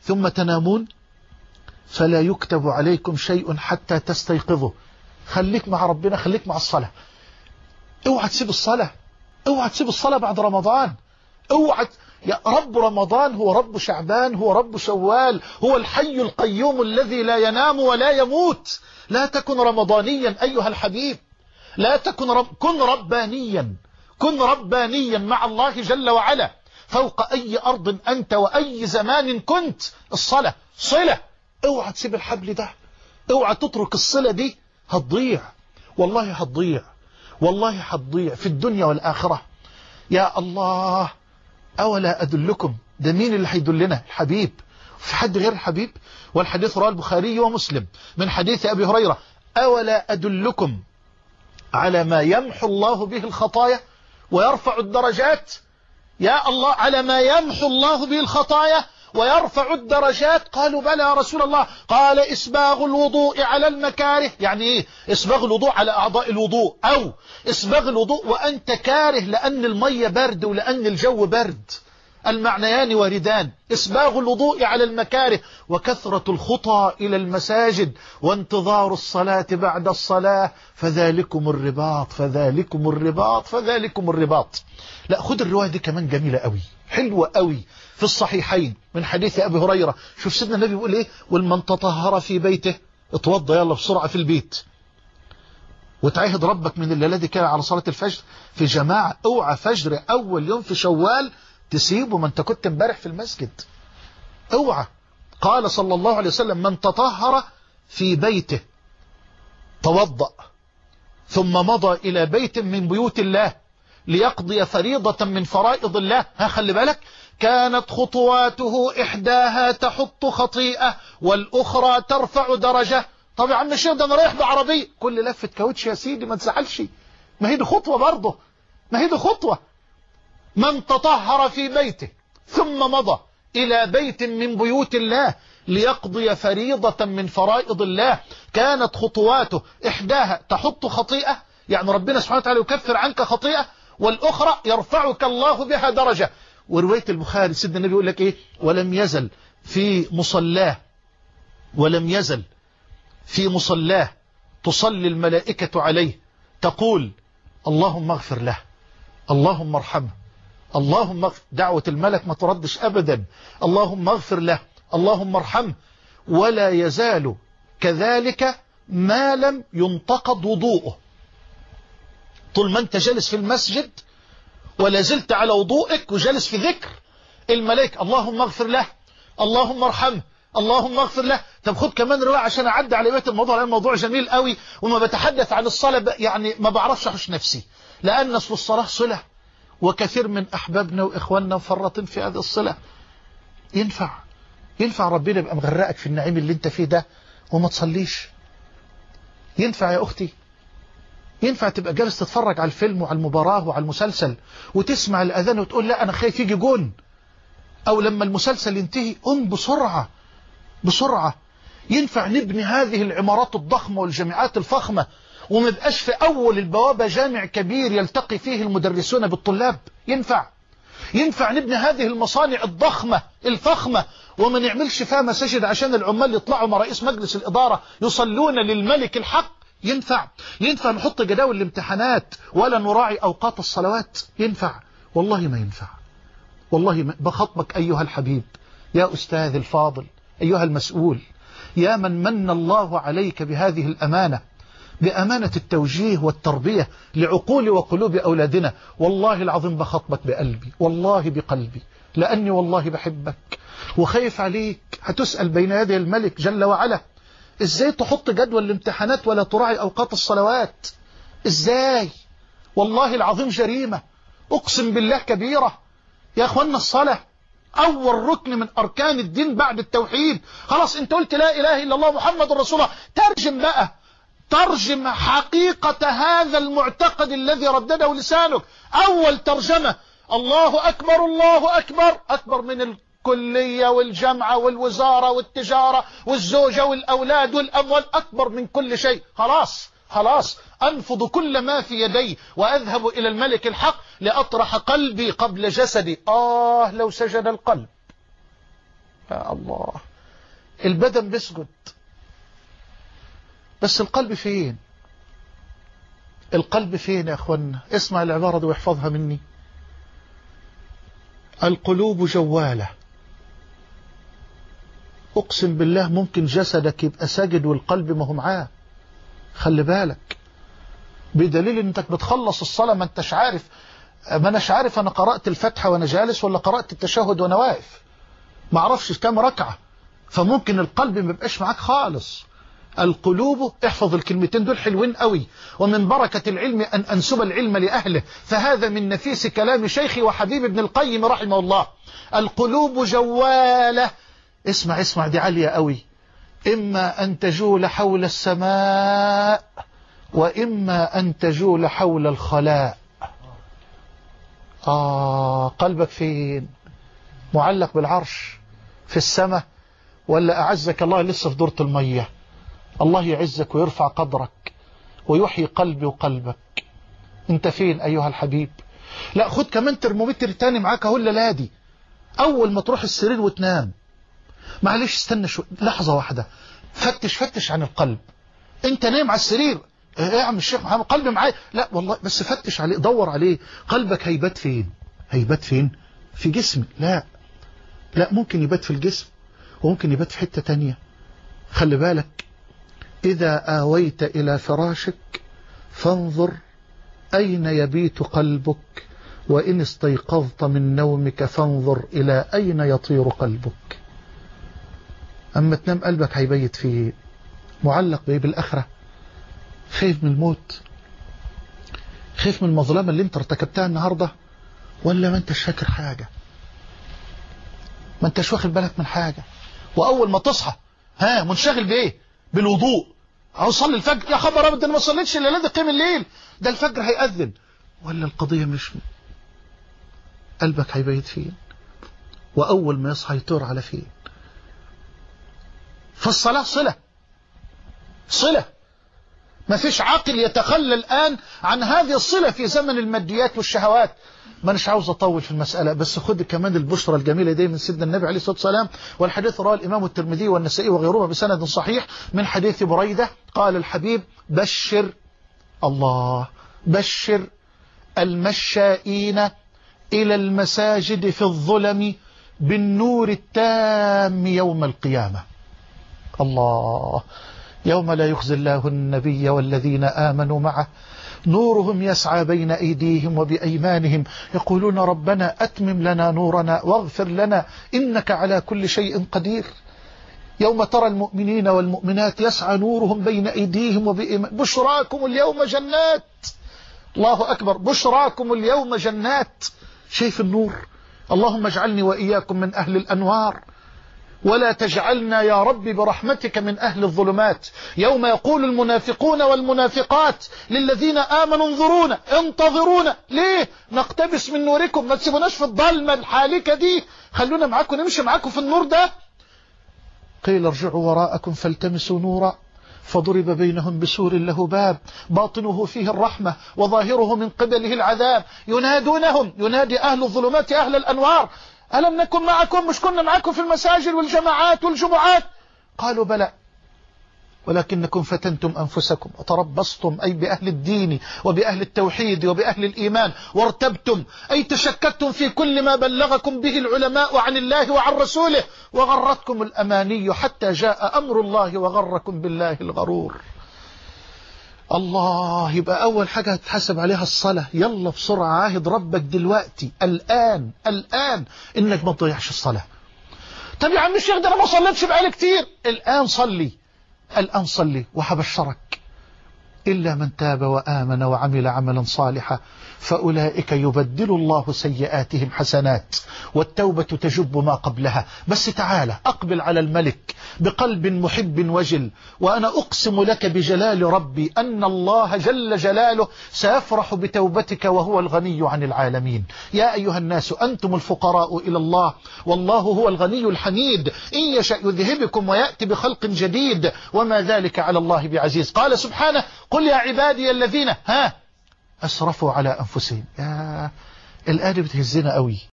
ثم تنامون فلا يكتب عليكم شيء حتى تستيقظوا خليك مع ربنا خليك مع الصلاة اوعى تسيب الصلاة اوعى تسيب الصلاة بعد رمضان اوعى يا رب رمضان هو رب شعبان هو رب شوال هو الحي القيوم الذي لا ينام ولا يموت لا تكن رمضانيا أيها الحبيب لا تكن رب كن ربانيا كن ربانيا مع الله جل وعلا فوق أي أرض أنت وأي زمان كنت الصلاة صلة اوعى تسيب الحبل ده اوعى تترك الصلة دي هتضيع والله هتضيع والله هتضيع في الدنيا والآخرة يا الله أولا أدلكم ده مين اللي هيدلنا الحبيب في حد غير الحبيب والحديث رواه البخاري ومسلم من حديث أبي هريرة أولا أدلكم على ما يمحو الله به الخطايا ويرفع الدرجات يا الله على ما يمحو الله به الخطايا ويرفع الدرجات قالوا بلى يا رسول الله قال إسباغ الوضوء على المكاره يعني إيه إسباغ الوضوء على أعضاء الوضوء أو إسباغ الوضوء وأنت كاره لأن المية برد ولأن الجو برد المعنيان واردان إسباغ الوضوء على المكاره وكثرة الخطى إلى المساجد وانتظار الصلاة بعد الصلاة فذلكم الرباط فذلكم الرباط فذلكم الرباط لا خد الرواية دي كمان جميلة قوي حلوة قوي في الصحيحين من حديث أبي هريرة شوف سيدنا النبي بيقول إيه والمن تطهر في بيته اتوضى يلا بسرعة في البيت وتعهد ربك من الليلة دي كده على صلاة الفجر في جماعة اوعى فجر أول يوم في شوال تسيبه ما انت كنت امبارح في المسجد اوعى قال صلى الله عليه وسلم من تطهر في بيته توضأ ثم مضى إلى بيت من بيوت الله ليقضي فريضة من فرائض الله ها خلي بالك كانت خطواته إحداها تحط خطيئة والأخرى ترفع درجة طب يا عم الشيخ ده أنا رايح بعربية كل لفة كاوتش يا سيدي ما تزعلش ما هي دي خطوة برضه ما هي دي خطوة من تطهر في بيته ثم مضى إلى بيت من بيوت الله ليقضي فريضة من فرائض الله كانت خطواته إحداها تحط خطيئة يعني ربنا سبحانه وتعالى يكفر عنك خطيئة والأخرى يرفعك الله بها درجة ورواية البخاري سيدنا النبي يقول لك إيه ولم يزل في مصلاه ولم يزل في مصلاه تصلي الملائكة عليه تقول اللهم اغفر له اللهم ارحمه اللهم اغفر دعوة الملك ما تردش أبدا اللهم اغفر له اللهم ارحمه ولا يزال كذلك ما لم ينتقض وضوءه طول ما انت جالس في المسجد ولا زلت على وضوءك وجالس في ذكر الملائكة اللهم اغفر له اللهم ارحمه اللهم اغفر له طب خد كمان رواية عشان اعدي على بيت الموضوع لان الموضوع جميل قوي وما بتحدث عن الصلاة يعني ما بعرفش احش نفسي لان اصل الصلاة صلة وكثير من احبابنا واخواننا مفرطين في هذه الصلة ينفع ينفع ربنا يبقى مغرقك في النعيم اللي انت فيه ده وما تصليش ينفع يا اختي ينفع تبقى جالس تتفرج على الفيلم وعلى المباراة وعلى المسلسل وتسمع الأذان وتقول لا أنا خايف يجي جون أو لما المسلسل ينتهي قم بسرعة بسرعة ينفع نبني هذه العمارات الضخمة والجامعات الفخمة وما يبقاش في أول البوابة جامع كبير يلتقي فيه المدرسون بالطلاب ينفع ينفع نبني هذه المصانع الضخمة الفخمة وما نعملش فيها مساجد عشان العمال يطلعوا مع رئيس مجلس الإدارة يصلون للملك الحق ينفع ينفع نحط جداول الامتحانات ولا نراعي أوقات الصلوات ينفع والله ما ينفع والله ما بخطبك أيها الحبيب يا أستاذ الفاضل أيها المسؤول يا من من الله عليك بهذه الأمانة بأمانة التوجيه والتربية لعقول وقلوب أولادنا والله العظيم بخطبك بقلبي والله بقلبي لأني والله بحبك وخايف عليك هتسأل بين يدي الملك جل وعلا ازاي تحط جدول الامتحانات ولا تراعي أوقات الصلوات ازاي والله العظيم جريمة أقسم بالله كبيرة يا أخوانا الصلاة أول ركن من أركان الدين بعد التوحيد خلاص انت قلت لا إله إلا الله محمد رسول الله ترجم بقى ترجم حقيقة هذا المعتقد الذي ردده لسانك أول ترجمة الله أكبر الله أكبر أكبر من الكلية والجامعة والوزارة والتجارة والزوجة والأولاد والأموال أكبر من كل شيء خلاص خلاص أنفض كل ما في يدي وأذهب إلى الملك الحق لأطرح قلبي قبل جسدي آه لو سجد القلب يا الله البدن بيسجد بس القلب فين القلب فين يا اخوانا اسمع العبارة دي واحفظها مني القلوب جوالة اقسم بالله ممكن جسدك يبقى ساجد والقلب ما هو معاه خلي بالك بدليل انك بتخلص الصلاة ما انتش عارف ما اناش عارف انا قرأت الفتحة وانا جالس ولا قرأت التشهد وانا واقف ما اعرفش كام ركعة فممكن القلب ما يبقاش معاك خالص القلوب احفظ الكلمتين دول حلوين قوي ومن بركة العلم أن أنسب العلم لأهله فهذا من نفيس كلام شيخي وحبيب ابن القيم رحمه الله القلوب جوالة اسمع اسمع دي عالية قوي إما أن تجول حول السماء وإما أن تجول حول الخلاء آه قلبك فين معلق بالعرش في السماء ولا أعزك الله لسه في دورة المية الله يعزك ويرفع قدرك ويحيي قلبي وقلبك انت فين أيها الحبيب لا خد كمان ترمومتر تاني معاك اهو لا دي أول ما تروح السرير وتنام معلش استنى شو لحظة واحدة فتش فتش عن القلب انت نايم على السرير ايه يا عم الشيخ محمد قلبي معايا لا والله بس فتش عليه دور عليه قلبك هيبات فين هيبات فين في جسمي لا لا ممكن يبات في الجسم وممكن يبات في حتة تانية خلي بالك إذا آويت إلى فراشك فانظر أين يبيت قلبك وإن استيقظت من نومك فانظر إلى أين يطير قلبك أما تنام قلبك هيبيت فيه معلق بإيه بالآخرة خايف من الموت خايف من المظلمة اللي انت ارتكبتها النهاردة ولا ما انتش فاكر حاجة ما انتش واخد بالك من حاجة وأول ما تصحى ها منشغل بإيه بالوضوء أو صلي الفجر يا خبر أبدا أنا ما صليتش إلا ده قيم الليل ده الفجر هيأذن ولا القضية مش قلبك هيبيت فين وأول ما يصحى يطير على فين فالصلاة صلة صلة ما فيش عاقل يتخلى الآن عن هذه الصلة في زمن الماديات والشهوات ما نش عاوز أطول في المسألة بس خد كمان البشرة الجميلة دي من سيدنا النبي عليه الصلاة والسلام والحديث رواه الإمام الترمذي والنسائي وغيرهما بسند صحيح من حديث بريدة قال الحبيب بشر الله بشر المشائين إلى المساجد في الظلم بالنور التام يوم القيامة الله يوم لا يخزي الله النبي والذين آمنوا معه نورهم يسعى بين أيديهم وبأيمانهم يقولون ربنا أتمم لنا نورنا واغفر لنا إنك على كل شيء قدير يوم ترى المؤمنين والمؤمنات يسعى نورهم بين أيديهم وبإيمان بشراكم اليوم جنات الله أكبر بشراكم اليوم جنات شايف النور اللهم اجعلني وإياكم من أهل الأنوار ولا تجعلنا يا رب برحمتك من أهل الظلمات يوم يقول المنافقون والمنافقات للذين آمنوا انظرونا انتظرونا ليه نقتبس من نوركم ما تسيبوناش في الضلمة الحالكة دي خلونا معاكم نمشي معاكم في النور ده قيل ارجعوا وراءكم فالتمسوا نورا فضرب بينهم بسور له باب باطنه فيه الرحمة وظاهره من قبله العذاب ينادونهم ينادي أهل الظلمات أهل الأنوار ألم نكن معكم مش كنا معكم في المساجد والجماعات والجمعات قالوا بلى ولكنكم فتنتم أنفسكم وتربصتم أي بأهل الدين وبأهل التوحيد وبأهل الإيمان وارتبتم أي تشككتم في كل ما بلغكم به العلماء عن الله وعن رسوله وغرتكم الأماني حتى جاء أمر الله وغركم بالله الغرور الله يبقى أول حاجة هتحسب عليها الصلاة يلا بسرعة عاهد ربك دلوقتي الآن الآن إنك ما تضيعش الصلاة طب يا عم الشيخ ده أنا ما صليتش بقالي كتير الآن صلي الآن صلي وهبشرك إلا من تاب وآمن وعمل عملا صالحا فأولئك يبدل الله سيئاتهم حسنات والتوبة تجب ما قبلها بس تعالى أقبل على الملك بقلب محب وجل وأنا أقسم لك بجلال ربي أن الله جل جلاله سيفرح بتوبتك وهو الغني عن العالمين يا أيها الناس أنتم الفقراء إلى الله والله هو الغني الحميد إن يشأ يذهبكم ويأتي بخلق جديد وما ذلك على الله بعزيز قال سبحانه قل يا عبادي الذين ها أسرفوا على أنفسهم يا الآن بتهزنا قوي